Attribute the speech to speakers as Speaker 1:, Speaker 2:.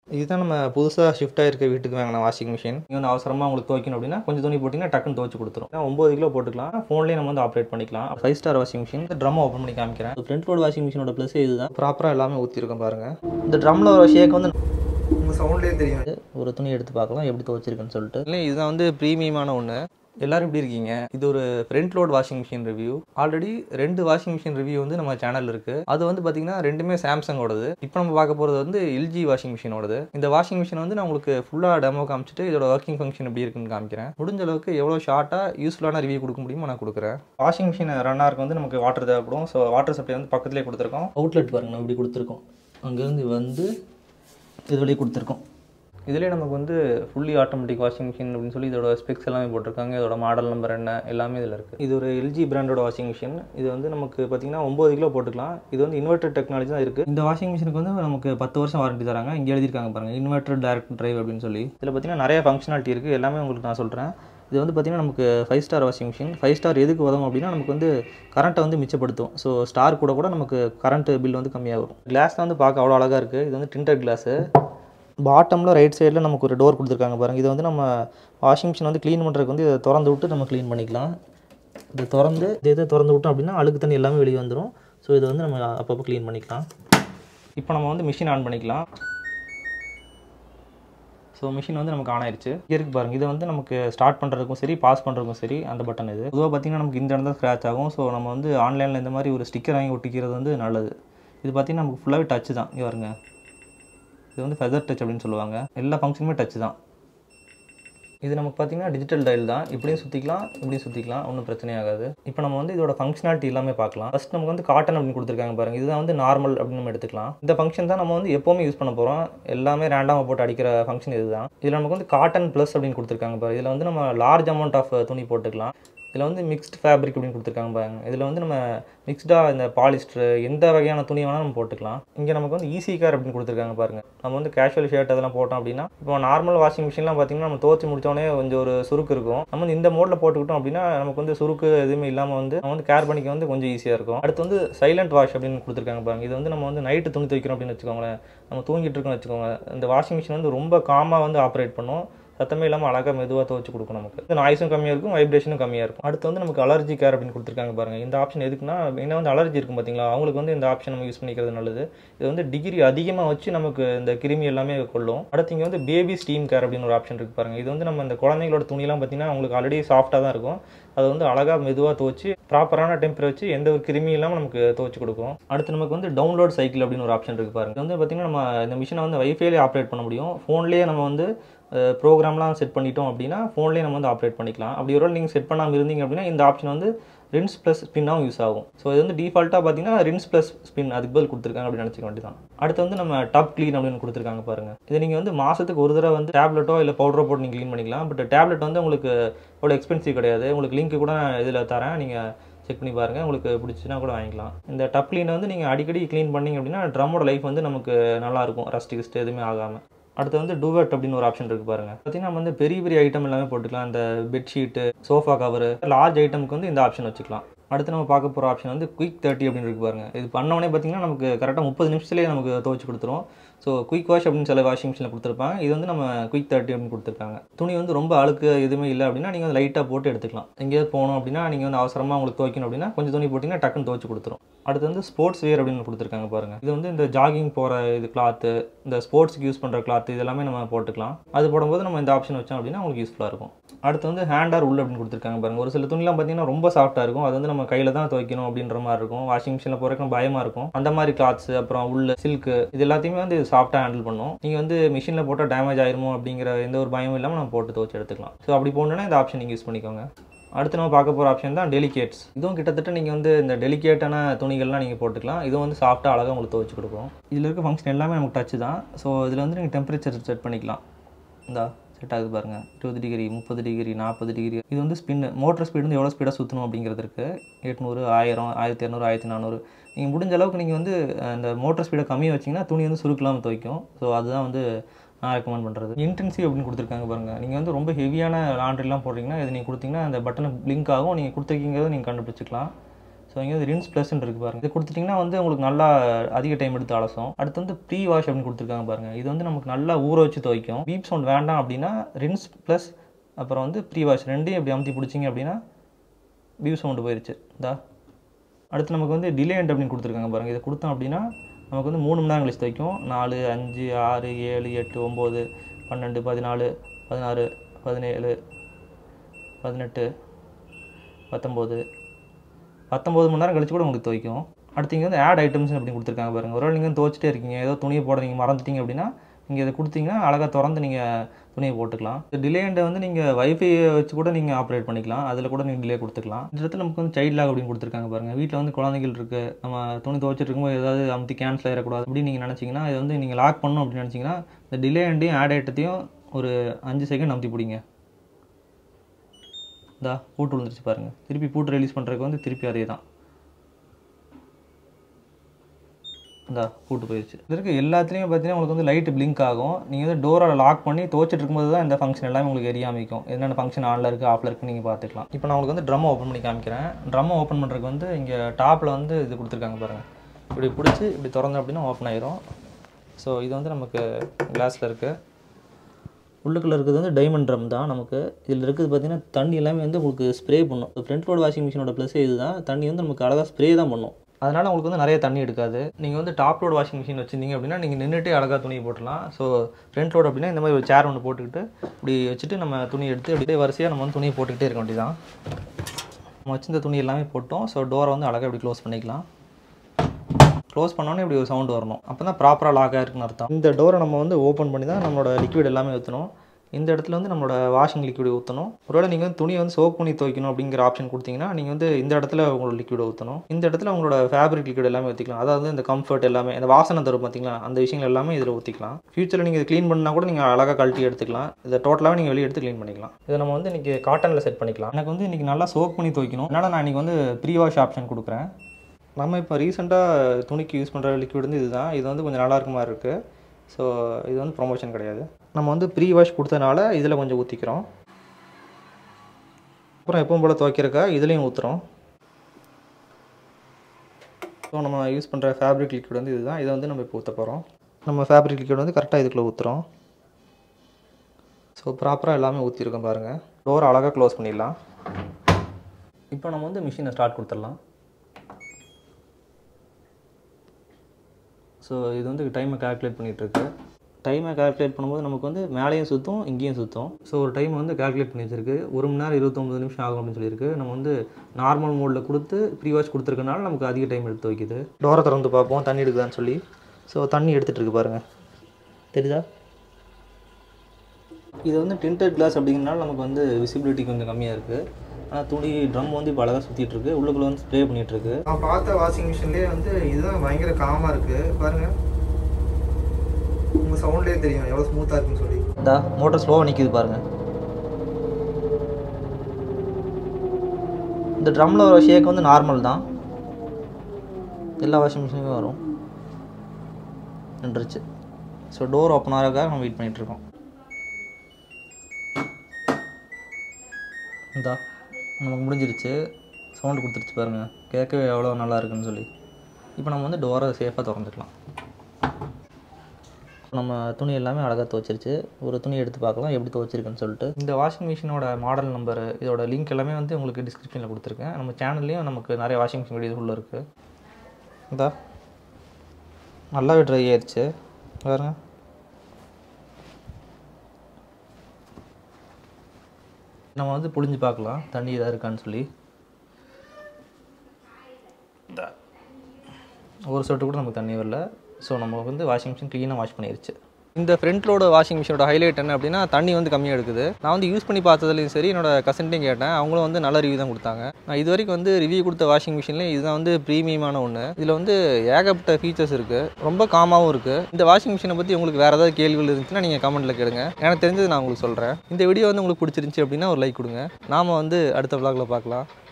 Speaker 1: இதுதான் நம்ம புதுசாக ஷிஃப்ட் ஆகிருக்க வீட்டுக்கு வாங்கின வாஷிங் மிஷின் நீங்கள் வந்து அவசரமாக உங்களுக்கு துவைக்கணும் அப்படின்னா கொஞ்சம் துணி போட்டிங்கன்னா டக்குன்னு துவச்சி கொடுத்துரும் ஏன்னா ஒம்பது கிலோ போட்டுக்கலாம் ஃபோன்லேயே நம்ம வந்து ஆப்ரேட் பண்ணிக்கலாம் ஃபைவ் ஸ்டார் வாஷிங் மிஷின் இந்த ட்ரம் ஓப்பன் பண்ணி காமிக்கிறேன் ஃப்ரண்ட் லோட் வாஷிங் மிஷினோட ப்ளஸ் இதுதான் ப்ராப்பராக எல்லாமே ஊற்றிருக்கோம் பாருங்கள் இந்த ட்ரம்மில் ஒரு ஷேக் வந்து உங்கள் சவுண்ட்லேயே தெரியும் ஒரு துணி எடுத்து பார்க்கலாம் எப்படி துவச்சிருக்குன்னு சொல்லிட்டு இல்லை இதுதான் வந்து ப்ரீமியமான ஒன்று எல்லாரும் எப்படி இருக்கீங்க இது ஒரு front load washing machine review already ரெண்டு வாஷிங் மிஷின் ரிவ்யூ வந்து நம்ம சேனல் இருக்கு அது வந்து பார்த்தீங்கன்னா ரெண்டுமே சாம்சங்கோடது இப்போ நம்ம பார்க்க போகிறது வந்து எல்ஜி வாஷிங் மிஷினோடது இந்த வாஷிங் மிஷின் வந்து நான் உங்களுக்கு ஃபுல்லாக டெமோ காமிச்சிட்டு இதோட ஒர்க்கிங் ஃபங்க்ஷன் எப்படி இருக்குன்னு காமிக்கிறேன் முடிஞ்ச அளவுக்கு எவ்வளோ ஷார்ட்டாக யூஸ்ஃபுல்லான ரிவ்யூ கொடுக்க முடியுமோ நான் கொடுக்குறேன் வாஷிங் மிஷின் ரன் ஆருக்கு வந்து நமக்கு வாட்டர் தேவைப்படும் ஸோ வாட்டர் சப்ளை வந்து பக்கத்துலேயே கொடுத்துருக்கோம் அவுட்லெட் பாருங்க நம்ம இப்படி கொடுத்துருக்கோம் அங்கேருந்து வந்து இது வழியே கொடுத்துருக்கோம் இதுலேயே நமக்கு வந்து ஃபுல்லி ஆட்டோமேட்டிக் வாஷிங் மிஷின் அப்படின்னு சொல்லி இதோட ஸ்பெக்ஸ் எல்லாமே போட்டிருக்காங்க இதோட மாடல் நம்பர் என்ன எல்லாமே இதில் இருக்குது இது ஒரு எல்ஜி பிராண்டோட வாஷிங் மிஷின் இது வந்து நமக்கு பார்த்தீங்கன்னா ஒம்பது கிலோ போட்டுக்கலாம் இது வந்து இன்வெர்டர் டெக்னாலஜி தான் இருக்குது இந்த வாஷிங் மிஷினுக்கு வந்து நமக்கு பத்து வருஷம் வாரண்டி தராங்க இங்கே எழுதியிருக்காங்க பாருங்கள் இன்வெர்டர் டைரக்ட் டிரைவ் அப்படின்னு சொல்லி இதில் பார்த்தீங்கன்னா நிறைய ஃபங்க்ஷனாலிட்டி இருக்குது எல்லாமே உங்களுக்கு நான் சொல்கிறேன் இது வந்து பார்த்திங்கன்னா நமக்கு five star washing machine five star எதுக்கு உதவும் அப்படின்னா நமக்கு வந்து கரண்ட்டை வந்து மிச்சப்படுத்தும் ஸோ ஸ்டார் கூட கூட நமக்கு கரண்ட் பில் வந்து கம்மியாக வரும் கிளாஸ் தான் வந்து பார்க்க அவ்வளோ அழகாக இருக்குது இது வந்து டிண்டர் கிளாஸு பாட்டமில் ரைட் சைடில் நமக்கு ஒரு டோர் கொடுத்துருக்காங்க பாருங்கள் இது வந்து நம்ம வாஷிங் மிஷின் வந்து க்ளீன் பண்ணுறதுக்கு வந்து இதை திறந்து விட்டு நம்ம க்ளீன் பண்ணிக்கலாம் இது திறந்து இது இதை திறந்து விட்டோம் அப்படின்னா அழுக்கு தண்ணி எல்லாமே வெளியே வந்துடும் ஸோ இதை வந்து நம்ம அப்பப்போ க்ளீன் பண்ணிக்கலாம் இப்போ நம்ம வந்து மிஷின் ஆன் பண்ணிக்கலாம் ஸோ மிஷின் வந்து நமக்கு ஆன் ஆயிடுச்சு இருக்கு பாருங்க இதை வந்து நமக்கு ஸ்டார்ட் பண்ணுறதுக்கும் சரி பாஸ் பண்ணுறதுக்கும் சரி அந்த பட்டன் இது பொதுவாக பார்த்தீங்கன்னா நமக்கு இந்த இடம் தான் ஸ்க்ராச் ஆகும் ஸோ நம்ம வந்து ஆன்லைனில் இந்த மாதிரி ஒரு ஸ்டிக்கர் வாங்கி ஒட்டிக்கிறது வந்து நல்லது இது பார்த்தீங்கன்னா நமக்கு ஃபுல்லாகவே டச்சு தான் இங்கே பாருங்க இது வந்து ஃபெதர் டச் அப்படின்னு சொல்லுவாங்க எல்லா ஃபங்க்ஷனுமே டச் தான் இது நமக்கு பார்த்தீங்கன்னா டிஜிட்டல் டைல் தான் இப்படியும் சுற்றிக்கலாம் இப்படியும் சுற்றிக்கலாம் ஒன்றும் பிரச்சனை ஆகாது இப்போ நம்ம வந்து இதோட ஃபங்க்ஷனாலிட்டி எல்லாமே பார்க்கலாம் ஃபஸ்ட் நமக்கு வந்து காட்டன் அப்படின்னு கொடுத்துருக்காங்க பாருங்க இதுதான் வந்து நார்மல் அப்படின்னு நம்ம எடுத்துக்கலாம் இந்த ஃபங்க்ஷன் தான் நம்ம வந்து எப்போவுமே யூஸ் பண்ண போகிறோம் எல்லாமே ரேண்டாக போட்டு அடிக்கிற ஃபங்க்ஷன் இதுதான் இதில் நமக்கு வந்து காட்டன் ப்ளஸ் அப்படின்னு கொடுத்துருக்காங்க பாருங்க இதில் வந்து நம்ம லார்ஜ் அமௌண்ட் ஆஃப் துணி போட்டுக்கலாம் இதில் வந்து மிக்ஸ்ட் ஃபேப்ரிக் அப்படின்னு கொடுத்துருக்காங்க பாருங்க இதில் வந்து நம்ம மிக்ஸ்டாக இந்த பாலிஸ்டர் எந்த வகையான துணி வேணாலும் நம்ம போட்டுக்கலாம் இங்கே நமக்கு வந்து ஈஸி கேர் அப்படின்னு கொடுத்துருக்காங்க பாருங்க நம்ம வந்து கேஷுவல் ஷர்ட் அதெல்லாம் போட்டோம் அப்படின்னா இப்போ நார்மல் வாஷிங் மிஷின்லாம் பார்த்தீங்கன்னா நம்ம துவச்சி முடிச்சோடனே கொஞ்சம் ஒரு சுருக்கு இருக்கும் நம்ம வந்து இந்த மோடில் போட்டுக்கிட்டோம் அப்படின்னா நமக்கு வந்து சுருக்கு எதுவுமே இல்லாமல் வந்து நம்ம வந்து கேர் பண்ணிக்க வந்து கொஞ்சம் ஈஸியாக இருக்கும் அடுத்து வந்து சைலண்ட் வாஷ் அப்படின்னு கொடுத்துருக்காங்க பாருங்க இது வந்து நம்ம வந்து நைட்டு துணி துவைக்கிறோம் அப்படின்னு வச்சுக்கோங்களேன் நம்ம தூங்கிட்டு இருக்கோம்னு வச்சுக்கோங்க இந்த வாஷிங் மிஷின் வந்து ரொம்ப காமாக வந்து ஆப்ரேட் பண்ணும் சத்தமே இல்லாமல் அழகாக மெதுவாக துவச்சு கொடுக்கும் நமக்கு இந்த நாய்ஸும் கம்மியாக இருக்கும் வைப்ரேஷனும் கம்மியாக இருக்கும் அடுத்து வந்து நமக்கு அலர்ஜி கேர் அப்படின்னு கொடுத்துருக்காங்க பாருங்கள் இந்த ஆப்ஷன் எதுக்குன்னா என்ன வந்து அலர்ஜி இருக்கும் பார்த்தீங்களா அவங்களுக்கு வந்து இந்த ஆப்ஷன் நம்ம யூஸ் பண்ணிக்கிறது நல்லது இது வந்து டிகிரி அதிகமாக வச்சு நமக்கு இந்த கிருமி எல்லாமே கொள்ளும் அடுத்து இங்கே வந்து பேபி ஸ்டீம் கேர் அப்படின்னு ஒரு ஆப்ஷன் இருக்குது பாருங்கள் இது வந்து நம்ம இந்த குழந்தைங்களோட துணியெல்லாம் பார்த்தீங்கன்னா அவங்களுக்கு ஆல்ரெடி சாஃப்ட்டாக தான் இருக்கும் அது வந்து அழகாக மெதுவாக துவச்சு ப்ராப்பரான டெம்பர் வச்சு எந்த ஒரு கிருமி இல்லாமல் நமக்கு துவச்சு கொடுக்கும் அடுத்து நமக்கு வந்து டவுன்லோட் சைக்கிள் அப்படின்னு ஒரு ஆப்ஷன் இருக்குது பாருங்க இது வந்து பார்த்திங்கன்னா நம்ம இந்த மிஷினை வந்து வைஃபைலே ஆப்ரேட் பண்ண முடியும் ஃபோன்லேயே நம்ம வந்து ப்ரோக்ராம்லாம் செட் பண்ணிட்டோம் அப்படின்னா ஃபோன்லேயே நம்ம வந்து ஆப்ரேட் பண்ணிக்கலாம் அப்படி ஒரு நீங்கள் செட் பண்ணாமல் இருந்தீங்க அப்படின்னா இந்த ஆப்ஷன் வந்து ரின்ஸ் ப்ளஸ் ஸ்பின்னாகவும் யூஸ் ஆகும் ஸோ இது வந்து டிஃபால்ட்டாக பார்த்தீங்கன்னா ரின்ஸ் ப்ளஸ் ஸ்பின் அதுக்கு பதில் கொடுத்துருக்காங்க அப்படின்னு நினச்சிக்க வேண்டியதான் அடுத்து வந்து நம்ம டப் க்ளீன் அப்படின்னு கொடுத்துருக்காங்க பாருங்க இது நீங்கள் வந்து மாதத்துக்கு ஒரு தடவை வந்து டேப்லெட்டோ இல்லை பவுடரோ போட்டு நீங்கள் க்ளீன் பண்ணிக்கலாம் பட் டேப்லெட் வந்து உங்களுக்கு அவ்வளோ எக்ஸ்பென்சிவ் கிடையாது உங்களுக்கு லிங்க் கூட நான் இதில் தரேன் நீங்கள் செக் பண்ணி பாருங்கள் உங்களுக்கு பிடிச்சினா கூட வாங்கிக்கலாம் இந்த டப் க்ளீனை வந்து நீங்கள் அடிக்கடி க்ளீன் பண்ணிங்க அப்படின்னா ட்ரம்மோட லைஃப் வந்து நமக்கு நல்லாயிருக்கும் ரஸ்ட் கிஸ்ட் எதுவுமே ஆகாமல் அடுத்து வந்து டூவெட் அப்படின்னு ஒரு ஆப்ஷன் இருக்குது பாருங்க பார்த்தீங்கன்னா நம்ம வந்து பெரிய பெரிய ஐட்டம் எல்லாமே போட்டுக்கலாம் இந்த பெட்ஷீட்டு சோஃபா கவர் லார்ஜ் ஐட்டமுக்கு வந்து இந்த ஆப்ஷன் வச்சுக்கலாம் அடுத்து நம்ம பார்க்க போகிற ஆப்ஷன் வந்து குயிக் தேர்ட்டி அப்படின்னு இருக்கு பாருங்க இது பண்ணவொடனே பார்த்தீங்கன்னா நமக்கு கரெக்டாக முப்பது நிமிஷத்துலேயே நமக்கு துவச்சி கொடுத்துரும் ஸோ குயிக் வாஷ் அப்படின்னு சில வாஷிங் மிஷினில் கொடுத்துருப்பாங்க இது வந்து நம்ம குயிக் தேர்ட்டி அப்படின்னு கொடுத்துருக்காங்க துணி வந்து ரொம்ப அழுக்கு எதுவுமே இல்லை அப்படின்னா நீங்கள் வந்து லைட்டாக போட்டு எடுத்துக்கலாம் எங்கேயாவது போகணும் அப்படின்னா நீங்கள் வந்து அவசரமாக உங்களுக்கு துவைக்கணும் அப்படின்னா கொஞ்சம் துணி போட்டிங்கன்னா டக்குன்னு துவச்சி கொடுத்துரும் அடுத்து வந்து ஸ்போர்ட்ஸ் வேர் அப்படின்னு கொடுத்துருக்காங்க பாருங்க இது வந்து இந்த ஜாகிங் போகிற இது கிளாத்து இந்த ஸ்போர்ட்ஸ்க்கு யூஸ் பண்ணுற கிளாத் இது எல்லாமே நம்ம போட்டுக்கலாம் அது போடும்போது நம்ம இந்த ஆப்ஷன் வச்சோம் அப்படின்னா உங்களுக்கு யூஸ்ஃபுல்லாக இருக்கும் அடுத்து வந்து ஹேண்டார் உள்ள அப்படின்னு கொடுத்துருக்காங்க பாருங்க ஒரு சில துணிலாம் பார்த்தீங்கன்னா ரொம்ப சாஃப்ட்டாக இருக்கும் அது வந்து நம்ம கையில் தான் துவைக்கணும் அப்படின்ற மாதிரி இருக்கும் வாஷிங் மிஷினில் போகிறதுக்கு பயமாக இருக்கும் அந்த மாதிரி கிளாத்ஸ் அப்புறம் உள்ள சில்க்கு இது எல்லாத்தையுமே வந்து சாஃப்ட்டாக ஹேண்டில் பண்ணும் நீங்கள் வந்து மிஷினில் போட்டால் டேமேஜ் ஆயிருமோ அப்படிங்கிற எந்த ஒரு பயமும் இல்லாமல் நம்ம போட்டு துவச்சி எடுத்துக்கலாம் ஸோ அப்படி போகணுன்னா இந்த ஆப்ஷன் நீங்கள் யூஸ் பண்ணிக்கோங்க அடுத்து நம்ம பார்க்க போகிற ஆப்ஷன் தான் டெலிகேட்ஸ் இதுவும் கிட்டத்தட்ட நீங்கள் வந்து இந்த டெலிகேட்டான துணிகள்லாம் நீங்கள் போட்டுக்கலாம் இதுவும் வந்து சாஃப்ட்டாக அழகாக உங்களுக்கு துவச்சி கொடுக்கும் இதில் இருக்க ஃபங்க்ஷன் எல்லாமே நமக்கு டச் தான் ஸோ இதில் வந்து நீங்கள் டெம்பரேச்சர் செட் பண்ணிக்கலாம் இந்தா செட் ஆகுது பாருங்கள் இருபது டிகிரி முப்பது டிகிரி நாற்பது டிகிரி இது வந்து ஸ்பின் மோட்டர் ஸ்பீடு வந்து எவ்வளோ ஸ்பீடாக சுற்றணும் அப்படிங்கிறது இருக்குது எட்நூறு ஆயிரம் ஆயிரத்தி இரநூறு ஆயிரத்தி நானூறு நீங்கள் முடிஞ்ச அளவுக்கு நீங்கள் வந்து அந்த மோட்டர் ஸ்பீடை கம்மியாக வச்சிங்கன்னா துணி வந்து சுருக்கலாமல் துவைக்கும் ஸோ அதுதான் வந்து நான் ரெக்கமெண்ட் பண்ணுறது இன்டென்சிவ் அப்படின்னு கொடுத்துருக்காங்க பாருங்கள் நீங்கள் வந்து ரொம்ப ஹெவியான லாண்ட்ரிலாம் போடுறீங்கன்னா இது நீங்கள் கொடுத்தீங்கன்னா அந்த பட்டனை பிளிங்க் ஆகும் நீங்கள் கொடுத்துருக்கீங்கிறத நீங்கள் கண்டுபிடிச்சிக்கலாம் ஸோ இங்கே வந்து ரின்ஸ் ப்ளஸ்ன்னு இருக்குது பாருங்க இது கொடுத்துட்டிங்கன்னா வந்து உங்களுக்கு நல்லா அதிக டைம் எடுத்து அலசும் அடுத்து வந்து ப்ரீ வாஷ் அப்படின்னு கொடுத்துருக்காங்க பாருங்க இது வந்து நமக்கு நல்லா ஊற வச்சு துவைக்கும் பீப் சவுண்ட் வேண்டாம் அப்படின்னா ரின்ஸ் ப்ளஸ் அப்புறம் வந்து ப்ரீ வாஷ் ரெண்டையும் இப்படி அமுத்தி பிடிச்சிங்க அப்படின்னா பீப் சவுண்டு போயிருச்சு இந்தா அடுத்து நமக்கு வந்து டிலேண்ட் அப்படின்னு கொடுத்துருக்காங்க பாருங்கள் இதை கொடுத்தோம் அப்படின்னா நமக்கு வந்து மூணு மணி நேரம் கழிச்சு தைக்கும் நாலு அஞ்சு ஆறு ஏழு எட்டு ஒம்பது பன்னெண்டு பதினாலு பதினாறு பதினேழு பதினெட்டு பத்தொம்போது பத்தொம்பது மணி நேரம் கழிச்சு கூட உங்களுக்கு துவைக்கும் அடுத்து இங்கே வந்து ஆட் ஐட்டம்ஸ் அப்படின்னு கொடுத்துருக்காங்க பாருங்கள் ஒரு நீங்கள் துவைச்சிட்டே இருக்கீங்க ஏதோ துணியை போட நீங்கள் மறந்துட்டீங்க அப்படின்னா நீங்கள் இதை கொடுத்தீங்கன்னா அழகாக திறந்து நீங்கள் துணியை போட்டுக்கலாம் டிலேண்டை வந்து நீங்கள் வைஃபை வச்சு கூட நீங்கள் ஆப்ரேட் பண்ணிக்கலாம் அதில் கூட நீங்கள் டிலே கொடுத்துக்கலாம் இந்த இடத்துல நமக்கு வந்து சைல்ட் லாக் அப்படின்னு கொடுத்துருக்காங்க பாருங்கள் வீட்டில் வந்து குழந்தைகள் இருக்குது நம்ம துணி துவைச்சிட்டு இருக்கும்போது ஏதாவது அமுத்தி கேன்சல் ஆகிடக்கூடாது அப்படின்னு நீங்கள் நினச்சிங்கன்னா இது வந்து நீங்கள் லாக் பண்ணணும் அப்படின்னு நினச்சிங்கன்னா இந்த டிலேண்டையும் ஆட் ஐட்டத்தையும் ஒரு அஞ்சு செகண்ட் அமுத்தி பிடிங்க இந்தா பூட்டு விழுந்துருச்சு பாருங்கள் திருப்பி பூட்டு ரிலீஸ் பண்ணுறதுக்கு வந்து திருப்பி அதே தான் இந்தா பூட்டு போயிடுச்சு இது இருக்க எல்லாத்துலேயும் பார்த்தீங்கன்னா உங்களுக்கு வந்து லைட் பிளிங்க் ஆகும் நீங்கள் வந்து டோரை லாக் பண்ணி துவச்சிட்டு இருக்கும்போது தான் இந்த ஃபங்க்ஷன் எல்லாமே உங்களுக்கு எரிய அமைக்கும் என்னென்ன ஃபங்க்ஷன் ஆனில் இருக்குது ஆஃபில் இருக்குன்னு நீங்கள் பார்த்துக்கலாம் இப்போ நான் உங்களுக்கு வந்து ட்ரம் ஓப்பன் பண்ணி காமிக்கிறேன் ட்ரம் ஓப்பன் பண்ணுறதுக்கு வந்து இங்கே டாப்பில் வந்து இது கொடுத்துருக்காங்க பாருங்கள் இப்படி பிடிச்சி இப்படி திறந்தோம் அப்படின்னா ஓப்பன் ஆயிரும் ஸோ இது வந்து நமக்கு கிளாஸில் இருக்குது உள்ளுக்குள்ள இருக்கிறது வந்து டைமண்ட் ட்ரம் தான் நமக்கு இதில் இருக்கிறது பார்த்தீங்கன்னா தண்ணி எல்லாமே வந்து உங்களுக்கு ஸ்ப்ரே பண்ணும் ஃப்ரண்ட் லோட் வாஷிங் மிஷினோட ப்ளஸ் இதுதான் தண்ணி வந்து நமக்கு அழகாக ஸ்ப்ரே தான் பண்ணும் அதனால் உங்களுக்கு வந்து நிறைய தண்ணி எடுக்காது நீங்கள் வந்து டாப் லோட் வாஷிங் மிஷின் வச்சிருந்தீங்க அப்படின்னா நீங்கள் நின்றுட்டே அழகாக துணி போட்டுடலாம் ஸோ ஃப்ரண்ட் லோட் அப்படின்னா இந்த மாதிரி ஒரு சேர் ஒன்று போட்டுக்கிட்டு இப்படி வச்சுட்டு நம்ம துணி எடுத்து அப்படியே வரிசையாக நம்ம வந்து துணியை போட்டுக்கிட்டே இருக்க வேண்டியதான் நம்ம வச்சிருந்த துணி எல்லாமே போட்டோம் ஸோ டோரை வந்து அழகாக இப்படி க்ளோஸ் பண்ணிக்கலாம் க்ளோஸ் பண்ணோன்னே இப்படி ஒரு சவுண்ட் வரணும் அப்போ தான் ப்ராப்பராக லாக் ஆகிருக்குன்னு அர்த்தம் இந்த டோரை நம்ம வந்து ஓப்பன் பண்ணி தான் நம்மளோட லிக்விட் எல்லாமே ஊற்றணும் இந்த இடத்துல வந்து நம்மளோட வாஷிங் லிக்விட் ஊற்றணும் ஒருவேளை நீங்கள் வந்து துணியை வந்து சோப் பண்ணி துவைக்கணும் அப்படிங்கிற ஆப்ஷன் கொடுத்தீங்கன்னா நீங்கள் வந்து இந்த இடத்துல உங்களோட லிக்விட் ஊற்றணும் இந்த இடத்துல உங்களோட ஃபேப்ரிக் லிக்விட் எல்லாமே ஊற்றிக்கலாம் அதாவது இந்த கம்ஃபர்ட் எல்லாமே இந்த வாசனை தரும் பார்த்தீங்களா அந்த விஷயங்கள் எல்லாமே இதில் ஊற்றிக்கலாம் ஃபியூச்சரில் நீங்கள் இதை க்ளீன் பண்ணால் கூட நீங்கள் அழகாக கழட்டி எடுத்துக்கலாம் இதை டோட்டலாகவே நீங்கள் வெளியே எடுத்து க்ளீன் பண்ணிக்கலாம் இதை நம்ம வந்து இன்றைக்கி காட்டனில் செட் பண்ணிக்கலாம் எனக்கு வந்து இன்றைக்கி நல்லா சோப் பண்ணி துவைக்கணும் அதனால் நான் இன்றைக்கி வந்து ப்ரீ வாஷ் ஆப்ஷன் கொடுக்குறேன் நம்ம இப்போ ரீசெண்டாக துணிக்கு யூஸ் பண்ணுற லிக்விட் வந்து இதுதான் இது வந்து கொஞ்சம் நல்லா இருக்க மாதிரி இருக்குது ஸோ இது வந்து ப்ரொமோஷன் கிடையாது நம்ம வந்து ப்ரீ வாஷ் கொடுத்தனால இதில் கொஞ்சம் ஊற்றிக்கிறோம் அப்புறம் எப்பவும் போல் துவைக்கிறக்கா இதுலேயும் ஊற்றுறோம் ஸோ நம்ம யூஸ் பண்ணுற ஃபேப்ரிக் லிக்விட் வந்து இதுதான் இதை வந்து நம்ம இப்போ ஊற்ற போகிறோம் நம்ம ஃபேப்ரிக் லிக்விட் வந்து கரெக்டாக இதுக்குள்ளே ஊற்றுறோம் ஸோ ப்ராப்பராக எல்லாமே ஊற்றிருக்கோம் பாருங்கள் டோர் அழகாக க்ளோஸ் பண்ணிடலாம் இப்போ நம்ம வந்து மிஷினை ஸ்டார்ட் கொடுத்துடலாம் ஸோ இது வந்து டைமை கால்குலேட் பண்ணிகிட்ருக்கு டைமை கால்குலேட் பண்ணும்போது நமக்கு வந்து மேலேயும் சுற்றும் இங்கேயும் சுற்றும் ஸோ ஒரு டைம் வந்து கால்குலேட் பண்ணி வச்சிருக்கு ஒரு மணி நேரம் இருபத்தொம்பது நிமிஷம் ஆகும் அப்படின்னு சொல்லியிருக்கு நம்ம வந்து நார்மல் மோடில் கொடுத்து ப்ரீ வாஷ் கொடுத்துருக்கனால நமக்கு அதிக டைம் எடுத்து வைக்குது டோரை திறந்து பார்ப்போம் தண்ணி எடுக்குதான்னு சொல்லி ஸோ தண்ணி எடுத்துகிட்டு இருக்கு பாருங்கள் தெரியுதா இது வந்து டின்டட் கிளாஸ் அப்படிங்கிறனால நமக்கு வந்து விசிபிலிட்டி கொஞ்சம் கம்மியாக இருக்குது ஆனால் துணி ட்ரம் வந்து இப்போ அழகாக சுற்றிட்டு இருக்கு உள்ளுக்குள்ள வந்து ஸ்ப்ரே பண்ணிட்டு இருக்கு நான் பார்த்த வாஷிங் மிஷின்லேயே வந்து இதுதான் பயங்கர காமாக இருக்குது பாருங்கள் உங்கள் சவுண்ட்லேயே தெரியும் எவ்வளோ ஸ்மூத்தாக இருக்குன்னு சொல்லி இந்த மோட்டர் ஸ்லோவாக நிற்கிது பாருங்கள் இந்த ட்ரம்மில் வர ஷேக் வந்து நார்மல் தான் எல்லா வாஷிங் மிஷினுமே வரும் நின்றுச்சு ஸோ டோர் ஓப்பன் ஆகிறதுக்காக நம்ம வெயிட் பண்ணிகிட்ருக்கோம் இந்தா நமக்கு முடிஞ்சிருச்சு சவுண்டு கொடுத்துருச்சு பாருங்கள் கேட்கவே எவ்வளோ நல்லா இருக்குன்னு சொல்லி இப்போ நம்ம வந்து டோரை சேஃபாக திறந்துக்கலாம் நம்ம துணி எல்லாமே அழகாக துவச்சிருச்சு ஒரு துணி எடுத்து பார்க்கலாம் எப்படி துவச்சிருக்குன்னு சொல்லிட்டு இந்த வாஷிங் மிஷினோட மாடல் நம்பர் இதோட லிங்க் எல்லாமே வந்து உங்களுக்கு டிஸ்கிரிப்ஷனில் கொடுத்துருக்கேன் நம்ம சேனல்லையும் நமக்கு நிறைய வாஷிங் மிஷின் வீடியோஸ் உள்ள இருக்குது இந்தா நல்லாவே ட்ரை ஆயிடுச்சு பாருங்க நம்ம வந்து புழிஞ்சு பார்க்கலாம் தண்ணி இதாக இருக்கான்னு சொல்லி இந்தா. ஒரு சொட்டு கூட நமக்கு தண்ணி வரல ஸோ நம்ம வந்து வாஷிங் மிஷின் க்ளீனாக வாஷ் பண்ணிருச்சு இந்த ஃப்ரண்ட்லோட வாஷிங் மிஷினோட ஹைலைட் என்ன அப்படின்னா தண்ணி வந்து கம்மியாக எடுக்குது நான் வந்து யூஸ் பண்ணி பார்த்ததுலையும் சரி என்னோட கசன்ட்டையும் கேட்டேன் அவங்களும் வந்து நல்ல ரிவ்யூ தான் கொடுத்தாங்க நான் இது வரைக்கும் வந்து ரிவ்யூ கொடுத்த வாஷிங் மிஷின்லேயே இதுதான் வந்து ப்ரீமியமான ஒன்று இதில் வந்து ஏகப்பட்ட ஃபீச்சர்ஸ் இருக்குது ரொம்ப காமாகவும் இருக்குது இந்த வாஷிங் மிஷினை பற்றி உங்களுக்கு வேறு ஏதாவது கேள்விகள் இருந்துச்சுன்னா நீங்கள் கமெண்ட்டில் கேளுங்க எனக்கு தெரிஞ்சது நான் உங்களுக்கு சொல்கிறேன் இந்த வீடியோ வந்து உங்களுக்கு பிடிச்சிருந்துச்சி அப்படின்னா ஒரு லைக் கொடுங்க நாம் வந்து அடுத்த vlogல பார்க்கலாம்